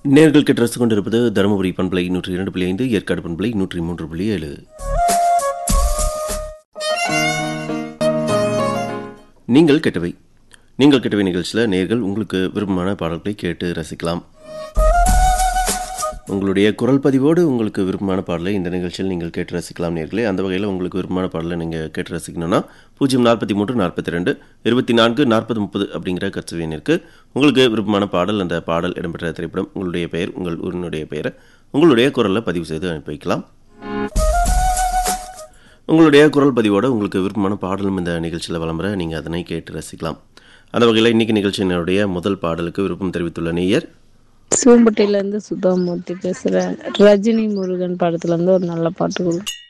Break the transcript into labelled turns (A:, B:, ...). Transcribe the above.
A: நேர்கள் கேட்டு ரசித்துக் கொண்டிருப்பது தருமபுரி பண்பலை நூற்றி இரண்டு புள்ளி ஐந்து ஏற்காடு பண்பலை நூற்றி மூன்று புள்ளி ஏழு நீங்கள் கேட்டவை நீங்கள் கேட்டவை நிகழ்ச்சியில் நேர்கள் உங்களுக்கு விருப்பமான பாடல்களை கேட்டு ரசிக்கலாம் உங்களுடைய குரல் பதிவோடு உங்களுக்கு விருப்பமான பாடலை இந்த நிகழ்ச்சியில் நீங்கள் கேட்டு ரசிக்கலாம் நேர்களே அந்த வகையில் உங்களுக்கு விருப்பமான பாடலை நீங்கள் கேட்டு ரசிக்கணும்னா பூஜ்ஜியம் நாற்பத்தி மூன்று நாற்பத்தி ரெண்டு இருபத்தி நான்கு நாற்பது முப்பது அப்படிங்கிற கட்சவியனிற்கு உங்களுக்கு விருப்பமான பாடல் அந்த பாடல் இடம்பெற்ற திரைப்படம் உங்களுடைய பெயர் உங்கள் ஊரினுடைய பெயரை உங்களுடைய குரலில் பதிவு செய்து அனுப்பி வைக்கலாம் உங்களுடைய குரல் பதிவோட உங்களுக்கு விருப்பமான பாடலும் இந்த நிகழ்ச்சியில் வளம்புற நீங்கள் அதனை கேட்டு ரசிக்கலாம் அந்த வகையில் இன்னைக்கு நிகழ்ச்சியினுடைய முதல் பாடலுக்கு விருப்பம் தெரிவித்துள்ள நேயர்
B: சிவம்பட்டியில இருந்து சுதாமூர்த்தி பேசுறேன் ரஜினி முருகன் படத்துல இருந்து ஒரு நல்ல பாட்டு கொடுங்க